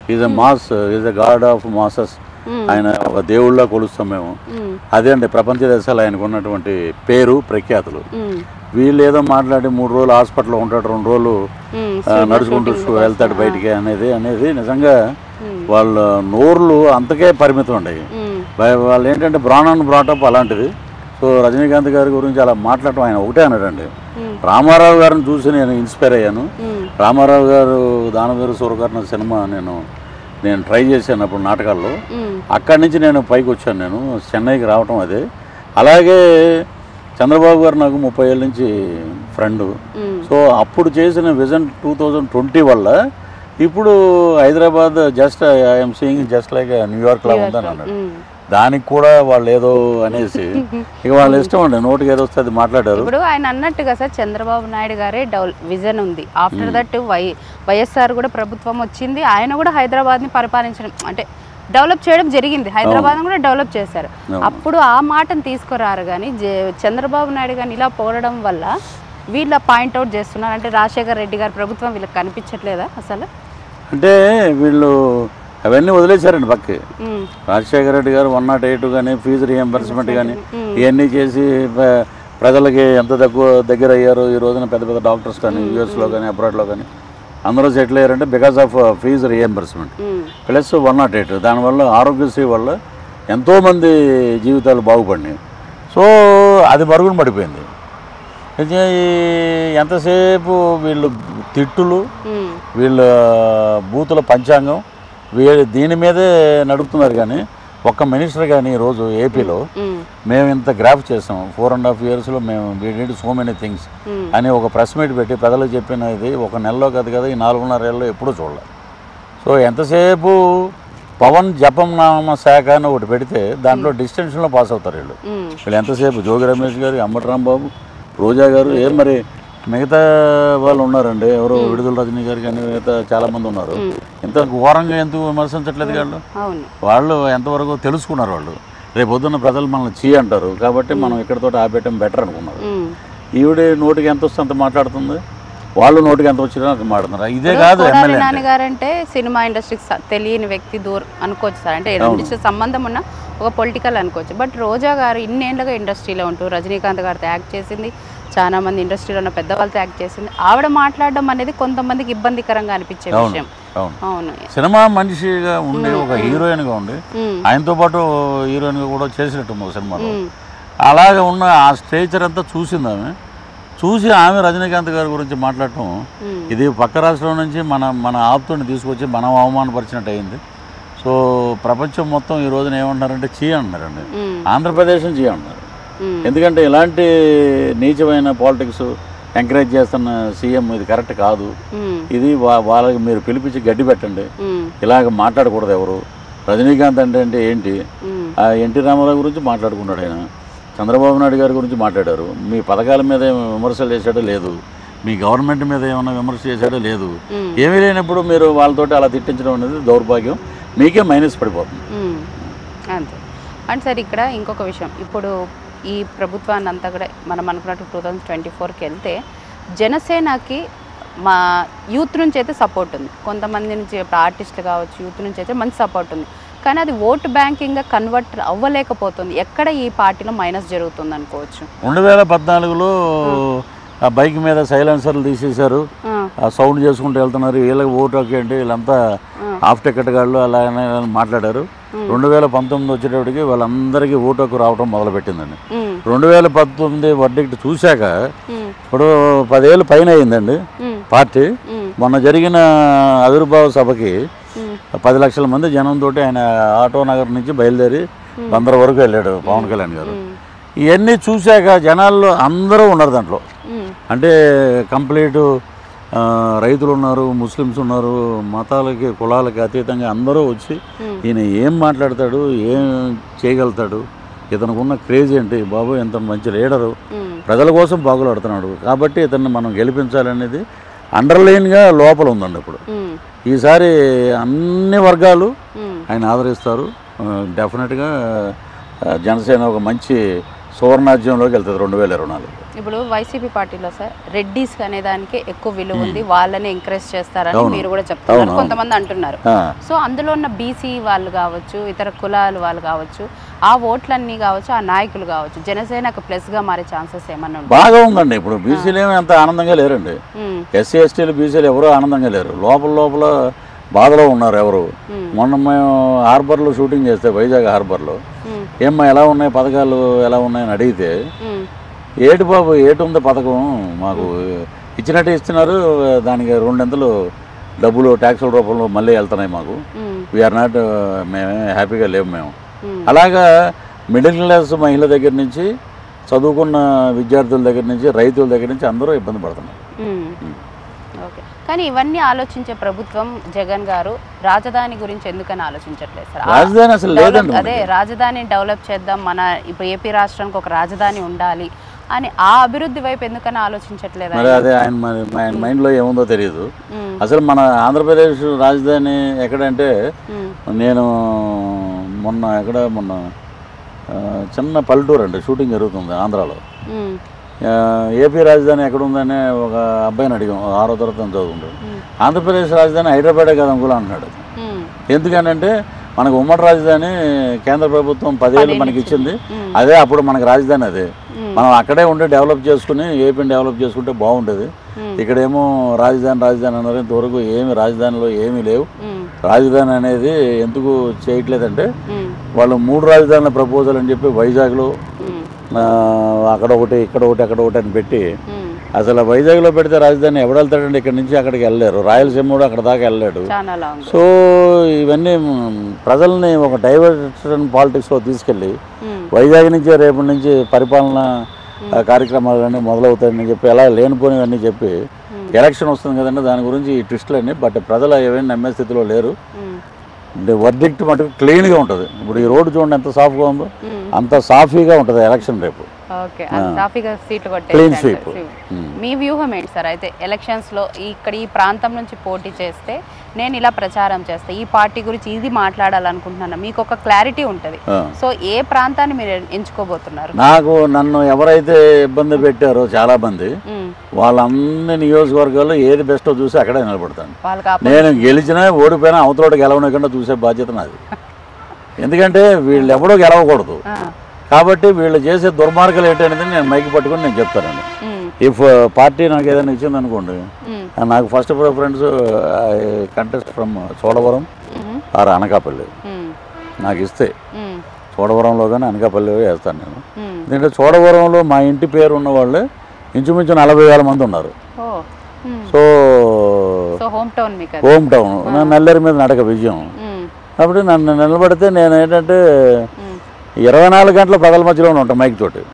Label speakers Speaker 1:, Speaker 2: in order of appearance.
Speaker 1: Is a mass is a god of masses ఆయన ఒక దేవుళ్ళ కొలుస్తాం మేము
Speaker 2: మ్మ్.
Speaker 1: అదే అండి ప్రపంచ దేశాలు ఆయనకు ఉన్నటువంటి పేరు ప్రఖ్యాతులు
Speaker 2: మ్మ్.
Speaker 1: వీళ్ళు ఏదో మాట్లాడి మూడు రోజులు హాస్పిటల్లో ఉంటాడు రెండు రోజులు
Speaker 2: మ్మ్.
Speaker 1: ఆ, నడుచుకుంటూ వెళ్తాడు బయటికి అనేది అనేది నిజంగా వాళ్ళ నోర్లు అంతకే పరిమితం ఉండయి
Speaker 2: మ్మ్.
Speaker 1: వా- వాళ్ళు ఏంటంటే బ్రాన్ అండ్ బ్రాటప్ అలాంటిది సో రజనీకాంత్ గారి గురించి అలా మాట్లాడటం ఆయన ఒకటే అన్నాడండి
Speaker 2: మ్మ్.
Speaker 1: రామారావు గారిని చూసి నేను ఇన్స్పైర్ అయ్యాను
Speaker 2: మ్మ్.
Speaker 1: రామారావు గారు దానవీర సూరకర్ణ సినిమా నేను నేను ట్రై చేశాను అప్పుడు నాటకాల్లో
Speaker 2: మ్మ్.
Speaker 1: అక్కడి నుంచి నేను పైకి వచ్చాను నేను చెన్నైకి రావటం అదే అలాగే చంద్రబాబు గారు నాకు ముప్పై ఏళ్ళ నుంచి ఫ్రెండ్
Speaker 2: మ్మ్.
Speaker 1: సో అప్పుడు చేసిన విజన్ టూ థౌజండ్ ట్వంటీ వల్ల ఇప్పుడు Hyderabad just I'm seeing just like New York లా ఉందని అన్నాడు
Speaker 2: మ్మ్.
Speaker 1: దానికి కూడా వాళ్ళు ఏదో అనేసి ఇక వాళ్ళ ఇష్టం అండి నోటికి ఏదో వస్తే అది మాట్లాడారు
Speaker 2: ఇప్పుడు ఆయన అన్నట్టుగా సార్ చంద్రబాబు నాయుడు గారే డెవల్ విజన్ ఉంది ఆఫ్టర్ దట్ వై వైఎస్ఆర్ కూడా ప్రభుత్వం వచ్చింది ఆయన కూడా హైదరాబాద్ని పరిపాలించడం అంటే డెవలప్ చేయడం జరిగింది హైదరాబాద్ కూడా డెవలప్ చేశారు అప్పుడు ఆ మాటను తీసుకురారు కానీ జే- చంద్రబాబు నాయుడు గారిని ఇలా పోవడం వల్ల వీళ్ళ పాయింట్అవుట్ చేస్తున్నారు అంటే రాజశేఖర్ రెడ్డి గారి ప్రభుత్వం వీళ్ళకి కనిపించట్లేదా అసలు
Speaker 1: అంటే వీళ్ళు అవన్నీ వదిలేశారండి పక్కకి
Speaker 2: ఉమ్,
Speaker 1: రాజశేఖర రెడ్డి గారు వన్ నాట్ ఎయిట్ కానీ ఫీజు రియంబర్స్మెంట్ కానీ ఇవన్నీ చేసి ప- ప్రజలకి ఎంత తక్కువ దగ్గర అయ్యారు ఈ రోజున పెద్ద పెద్ద డాక్టర్స్ కానీ యూఎస్లో కానీ అబ్రాడ్లో కానీ అందరూ సెటిల్ అయ్యారంటే బికాస్ ఆఫ్ ఫీజు రియంబర్స్మెంట్
Speaker 2: ఉమ్,
Speaker 1: ప్లస్ వన్ నాట్ ఎయిట్ దానివల్ల ఆరోగ్యశ్రీ వల్ల ఎంతోమంది జీవితాలు బాగుపడినాయి సో అది మరుగున పడిపోయింది అయితే ఈ ఎంతసేపు వీళ్ళు తిట్టులు
Speaker 2: ఉమ్,
Speaker 1: వీళ్ళ బూతుల పంచాంగం వీ దీని మీదే నడుపుతున్నారు కానీ ఒక్క మినిస్టర్ కానీ ఈరోజు ఏపీలో
Speaker 2: ఉమ్,
Speaker 1: మేము ఇంత గ్రాఫ్ చేసాం ఫోర్ అండ్ హాఫ్ ఇయర్స్లో మేము we need so many things
Speaker 2: um,
Speaker 1: అని ఒక ప్రెస్ మీట్ పెట్టి ప్రజలకు చెప్పినది ఒక నెలలో కాదు కదా ఈ నాలుగున్నర ఏళ్ళలో ఎప్పుడూ చూడలేదు సో ఎంతసేపు పవన్ జపం నామ శాఖ అని ఒకటి పెడితే దాంట్లో డిస్టెన్షన్లో పాస్ అవుతారు వీళ్ళు
Speaker 2: ఉమ్,
Speaker 1: వీళ్ళు ఎంతసేపు జోగి రమేష్ గారు అంబటి రాంబాబు రోజా గారు ఏం మరి మిగతా వాళ్ళు ఉన్నారండి ఎవరు విడుదల రజనీ గారు కానీ మిగతా చాలా మంది ఉన్నారు ఇంత ఘోరంగా ఎందుకు విమర్శించట్లేదు వాళ్ళు
Speaker 2: అవును
Speaker 1: వాళ్ళు ఎంతవరకు తెలుసుకున్నారు వాళ్ళు రేపు పొద్దున్న ప్రజలు మనల్ని చీ అంటారు కాబట్టి మనం ఇక్కడితో ఆపేయటం బెటర్ అనుకున్నారు
Speaker 2: ఉమ్.
Speaker 1: ఈవిడే నోటికి ఎంత వస్తే అంత మాట్లాడుతుంది వాళ్ళు నోటికి ఎంత వచ్చినా అంత మాట్లాడుతున్నారు ఇదే కాదు
Speaker 2: కొడాలి
Speaker 1: ఎమ్మెల్యే
Speaker 2: నాని గారంటే సినిమా ఇండస్ట్రీకి స- తెలియని వ్యక్తి దూరం అనుకోవచ్చు సార్ అంటే ఇండస్ట్రీ సంబంధం ఉన్న ఒక పొలిటికల్ అనుకోవచ్చు బట్ రోజా గారు ఇన్నేళ్ళుగా ఇండస్ట్రీలో ఉంటూ రజనీకాంత్ గారితో యాక్ట్ చేసింది చాలా మంది ఇండస్ట్రీలో ఉన్న పెద్దవాళ్ళతో యాక్ట్ చేసింది ఆవిడ మాట్లాడడం అనేది కొంతమందికి ఇబ్బందికరంగా అనిపించే
Speaker 1: అవును
Speaker 2: విషయం
Speaker 1: అవును
Speaker 2: అవును
Speaker 1: సినిమా మనిషిగా ఉండి ఒక హీరోయిన్గా ఉండి
Speaker 2: ఉమ్,
Speaker 1: ఆయనతో పాటు హీరోయిన్గా కూడా చేసినట్టు ఒక సినిమాలో
Speaker 2: ఉమ్,
Speaker 1: అలాగే ఉన్న ఆ స్ట్రేచర్ అంతా చూసింది ఆమె చూసి ఆమె రజనీకాంత్ గారి గురించి మాట్లాడటం
Speaker 2: ఉమ్,
Speaker 1: ఇది పక్క రాష్ట్రం నుంచి మన మన ఆప్తుని తీసుకొచ్చి మనం అవమానపరిచినట్టు అయింది సో ప్రపంచం మొత్తం ఈ రోజున ఏమంటున్నారంటే చీ అంటున్నారండి
Speaker 2: ఉమ్,
Speaker 1: ఆంధ్రప్రదేశ్ చీ అంటున్నారు
Speaker 2: ఉమ్,
Speaker 1: ఎందుకంటే ఇలాంటి నీచమైన పాలిటిక్స్ ఎంకరేజ్ చేస్తున్న సీఎం ఇది కరెక్ట్ కాదు
Speaker 2: ఉమ్,
Speaker 1: ఇది వా- వాళ్ళకి మీరు పిలిపించి గడ్డి పెట్టండి
Speaker 2: ఉమ్,
Speaker 1: ఇలాగ మాట్లాడకూడదు ఎవరు రజనీకాంత్ అంటే అంటే ఏంటి
Speaker 2: ఉమ్,
Speaker 1: ఆ ఎన్టీ రామారావు గురించి మాట్లాడుకున్నాడు ఆయన చంద్రబాబు నాయుడు గారి గురించి మాట్లాడారు మీ పథకాల మీద ఏమి విమర్శలు చేశాడో లేదు మీ గవర్నమెంట్ మీద ఏమైనా విమర్శ చేశాడో లేదు
Speaker 2: ఉమ్,
Speaker 1: ఏమీ లేనప్పుడు మీరు వాళ్ళతోటి అలా తిట్టించడం అనేది దౌర్భాగ్యం మీకే మైనస్ పడిపోతుంది
Speaker 2: మ్మ్. అంతే అండ్ సార్ ఇక్కడ ఇంకొక విషయం ఇప్పుడు ఈ ప్రభుత్వాన్ని అంతా కూడా మనం అనుకున్నట్టు టూ థౌజండ్ ట్వంటీ ఫోర్కి వెళ్తే జనసేనకి మా యూత్ నుంచి అయితే సపోర్ట్ ఉంది కొంతమంది నుంచి ఇప్పుడు ఆర్టిస్టులు కావచ్చు యూత్ నుంచి అయితే మంచి సపోర్ట్ ఉంది కానీ అది ఓటు బ్యాంకింగ్గా కన్వర్ట్ అవ్వలేకపోతుంది ఎక్కడ ఈ పార్టీలో మైనస్ జరుగుతుంది అనుకోవచ్చు
Speaker 1: రెండు వేల పద్నాలుగులో ఆ బైక్ మీద సైలెన్సర్లు తీసేశారు
Speaker 2: ఆ,
Speaker 1: ఆ సౌండ్ చేసుకుంటూ వెళ్తున్నారు వీళ్ళకి ఓటు హక్కు ఏంటి వీళ్ళంతా హాఫ్ టికెట్ గాళ్ళు అలాగనే మాట్లాడారు రెండు వేల పంతొమ్మిది వచ్చేటప్పటికి వాళ్ళందరికీ ఓటు హక్కు రావడం మొదలుపెట్టిందండి
Speaker 2: మ్మ్.
Speaker 1: రెండు వేల పంతొమ్మిది వర్డిక్ట్ చూశాక
Speaker 2: మ్మ్.
Speaker 1: ఇప్పుడు పదేళ్ళు పైన అయిందండి
Speaker 2: మ్మ్.
Speaker 1: పార్టీ
Speaker 2: మ్మ్.
Speaker 1: మొన్న జరిగిన ఆవిర్భావ సభకి
Speaker 2: మ్మ్.
Speaker 1: పది లక్షల మంది జనంతో ఆయన ఆటో నగర్ నుంచి బయలుదేరి బందర వరకు వెళ్ళాడు పవన్ కళ్యాణ్ గారు
Speaker 2: మ్మ్.
Speaker 1: ఇవన్నీ చూశాక జనాల్లో అందరూ ఉన్నారు దాంట్లో
Speaker 2: మ్మ్.
Speaker 1: అంటే కంప్లీట్ ఆ, రైతులు ఉన్నారు ముస్లిమ్స్ ఉన్నారు మతాలకి కులాలకి అతీతంగా అందరూ వచ్చి
Speaker 2: మ్మ్.
Speaker 1: ఈయన ఏం మాట్లాడతాడు ఏం చేయగలుగుతాడు ఇతనికి ఉన్న క్రేజ్ ఏంటి బాబు ఎంత మంచి లీడరు
Speaker 2: మ్మ్.
Speaker 1: ప్రజల కోసం బాగులాడుతున్నాడు కాబట్టి ఇతన్ని మనం గెలిపించాలనేది అండర్లైన్గా లోపల ఉందండి ఇప్పుడు
Speaker 2: మ్మ్.
Speaker 1: ఈసారి అన్ని వర్గాలు
Speaker 2: మ్మ్.
Speaker 1: ఆయన ఆదరిస్తారు డెఫినెట్గా జనసేన ఒక మంచి సువర్ణాజ్యంలోకి వెళ్తుంది రెండు వేల ఇరవై నాలుగు
Speaker 2: ఇప్పుడు వైసీపీ పార్టీలో సార్ రెడ్డిస్ అనే దానికి ఎక్కువ విలువ ఉంది వాళ్ళని ఎంకరేజ్ చేస్తారని
Speaker 1: అవును.
Speaker 2: మీరు కూడా చెప్తున్నారు
Speaker 1: అవును,
Speaker 2: కొంతమంది అంటున్నారు
Speaker 1: ఆ,
Speaker 2: సో అందులో ఉన్న బీసీ వాళ్ళు కావచ్చు ఇతర కులాల వాళ్ళు కావచ్చు ఆ ఓట్లన్నీ కావచ్చు ఆ నాయకులు కావచ్చు జనసేనకు ప్లస్గా మారే ఛాన్సెస్ ఏమన్నా ఉంటాయి
Speaker 1: బాగా ఉందండి ఇప్పుడు బీసీలు ఏమి అంత ఆనందంగా లేరండి ఎస్సీ ఎస్టీలు బీసీలు ఎవరూ ఆనందంగా లేరు లోపల లోపల బాధలో ఉన్నారు ఎవరు మొన్న మేము హార్బర్లో షూటింగ్ చేస్తే వైజాగ్ హార్బర్లో ఏమ్మా ఎలా ఉన్నాయి పథకాలు ఎలా ఉన్నాయని అడిగితే ఏటి బాబు ఏటి ఉంది పథకం మాకు ఇచ్చినట్టు ఇస్తున్నారు దానికి రెండింతలు డబ్బులు ట్యాక్సుల రూపంలో మళ్ళీ వెళ్తున్నాయి మాకు వీఆర్ నాట్ మేమే హ్యాపీగా లేము మేము అలాగా మిడిల్ క్లాస్ మహిళ దగ్గర నుంచి చదువుకున్న విద్యార్థుల దగ్గర నుంచి రైతుల దగ్గర నుంచి అందరూ ఇబ్బంది పడుతున్నారు
Speaker 2: ఓకే కానీ ఇవన్నీ ఆలోచించే ప్రభుత్వం జగన్ గారు రాజధాని గురించి ఎందుకని ఆలోచించట్లేదు సార్ ఆ-
Speaker 1: రాజధాని అసలు
Speaker 2: డెవలప్-
Speaker 1: లేదండి
Speaker 2: అదే రాజధాని డెవలప్ చేద్దాం మన ఇప్పుడు ఏపీ రాష్ట్రానికి ఒక రాజధాని ఉండాలి అని ఆ అభివృద్ధి వైపు ఎందుకని ఆలోచించట్లేదు
Speaker 1: మరి అదే ఆయన మరి ఆయన మైండ్లో ఏముందో తెలియదు
Speaker 2: మ్మ్.
Speaker 1: అసలు మన ఆంధ్రప్రదేశ్ రాజధాని ఎక్కడంటే
Speaker 2: మ్మ్.
Speaker 1: నేను మొన్న ఎక్కడ మొన్న ఆ, చిన్న పల్లెటూరు అండి షూటింగ్ జరుగుతుంది ఆంధ్రాలో
Speaker 2: మ్మ్.
Speaker 1: ఆ, ఏపీ రాజధాని ఎక్కడ ఉందని ఒక అబ్బాయిని అడిగాం ఆరో తరగతి చదువుకుంటాడు
Speaker 2: మ్మ్.
Speaker 1: ఆంధ్రప్రదేశ్ రాజధాని హైదరాబాదే కదా అంకుల్ అంటున్నాడు
Speaker 2: మ్మ్.
Speaker 1: ఎందుకనంటే మనకు ఉమ్మడి రాజధాని కేంద్ర ప్రభుత్వం పదేళ్ళు మనకి ఇచ్చింది
Speaker 2: మ్మ్.
Speaker 1: అదే అప్పుడు మనకి రాజధాని అదే
Speaker 2: మ్మ్.
Speaker 1: మనం అక్కడే ఉండి డెవలప్ చేసుకుని ఏపీని డెవలప్ చేసుకుంటే బాగుంటుంది
Speaker 2: మ్మ్.
Speaker 1: ఇక్కడేమో రాజధాని రాజధాని అన్నారు ఇంతవరకు ఏమి రాజధానిలో ఏమీ లేవు
Speaker 2: మ్మ్.
Speaker 1: రాజధాని అనేది ఎందుకు చేయట్లేదంటే
Speaker 2: మ్మ్.
Speaker 1: వాళ్ళు మూడు రాజధానుల ప్రపోజల్ అని చెప్పి వైజాగ్లో
Speaker 2: మ్మ్.
Speaker 1: ఆ, అక్కడ ఒకటి ఇక్కడ ఒకటి అక్కడ ఒకటి అని పెట్టి
Speaker 2: మ్మ్.
Speaker 1: అసలు వైజాగ్లో పెడితే రాజధాని ఎవడు వెళ్తాడండి ఇక్కడ నుంచి అక్కడికి వెళ్ళలేరు రాయలసీమ కూడా అక్కడ దాకా వెళ్ళాడు
Speaker 2: చాలా లాంగ్
Speaker 1: సో ఇవన్నీ మ్, ప్రజల్ని ఒక డైవర్షన్ పాలిటిక్స్లో తీసుకెళ్ళి
Speaker 2: మ్మ్.
Speaker 1: వైజాగ్ నుంచి రేపటి నుంచి పరిపాలన ఆ, కార్యక్రమాలన్నీ మొదలవుతాయని చెప్పి ఎలా లేనిపోనివన్నీ చెప్పి ఎలక్షన్ వస్తుంది కదండి దాని గురించి ఈ ట్విస్టులన్నీ బట్ ప్రజలు ఏమైనా నమ్మే స్థితిలో లేరు
Speaker 2: మ్మ్.
Speaker 1: వర్డిక్ట్ మటుకు క్లీన్గా ఉంటుంది ఇప్పుడు ఈ రోడ్డు చూడండి ఎంత సాఫ్గా ఉందో
Speaker 2: మ్మ్.
Speaker 1: అంత సాఫీగా ఉంటుంది ఎలక్షన్ రేపు
Speaker 2: ఓకే ట్రాఫిక్ సీట్లు
Speaker 1: Clean
Speaker 2: కొట్టే
Speaker 1: sweep. మ్మ్.
Speaker 2: మీ వ్యూహం ఏంటి సార్ అయితే ఎలక్షన్స్ లో ఇక్కడ ఈ ప్రాంతం నుంచి పోటీ చేస్తే నేను ఇలా ప్రచారం చేస్తే ఈ పార్టీ గురించి ఇది మాట్లాడాలనుకుంటున్నాను మీకు ఒక క్లారిటీ ఉంటుంది
Speaker 1: ఆ.
Speaker 2: సో ఏ ప్రాంతాన్ని మీరు ఎంచుకోబోతున్నారు
Speaker 1: నాకు నన్ను ఎవరైతే ఇబ్బంది పెట్టారో చాలా మంది
Speaker 2: మ్మ్.
Speaker 1: వాళ్ళన్ని నియోజకవర్గాల్లో ఏది బెస్టో చూసి అక్కడే నిలబడతాను
Speaker 2: వాళ్ళకి ఆ-
Speaker 1: నేను గెలిచినా ఓడిపోయినా అవతలోడు గెలవనికుండా చూసే బాధ్యత నాది ఎందుకంటే వీళ్ళు ఎవడో గెలవకూడదు
Speaker 2: ఆ.
Speaker 1: కాబట్టి వీళ్ళు చేసే దుర్మార్గాలు ఏంటనేది నేను మైకి పట్టుకొని నేను చెప్తానండి
Speaker 2: మ్మ్.
Speaker 1: ఇఫ్ పార్టీ నాకు ఏదైనా ఇచ్చింది అనుకోండి
Speaker 2: మ్మ్.
Speaker 1: నాకు first preference contest from Chodavaram
Speaker 2: మ్మ్.
Speaker 1: ఆర్ అనకాపల్లి
Speaker 2: మ్మ్.
Speaker 1: నాకు ఇస్తే
Speaker 2: మ్మ్.
Speaker 1: చోడవరంలో కానీ అనకాపల్లి వేస్తాను నేను
Speaker 2: మ్మ్.
Speaker 1: ఎందుకంటే చోడవరంలో మా ఇంటి పేరు ఉన్న వాళ్ళు ఇంచుమించు నలభై వేల మంది ఉన్నారు
Speaker 2: ఓ మ్మ్.
Speaker 1: సో
Speaker 2: సో హోమ్ టౌన్ మీకు అది
Speaker 1: హోమ్ టౌన్ నా నల్లేరు మీద నడక విజయం
Speaker 2: మ్మ్.
Speaker 1: కాబట్టి నన్ను నిలబడితే నేను ఏంటంటే
Speaker 2: మ్మ్.
Speaker 1: ఇరవై నాలుగు గంటల ప్రజల మధ్యలోనే ఉంటాను మైక్ తోటి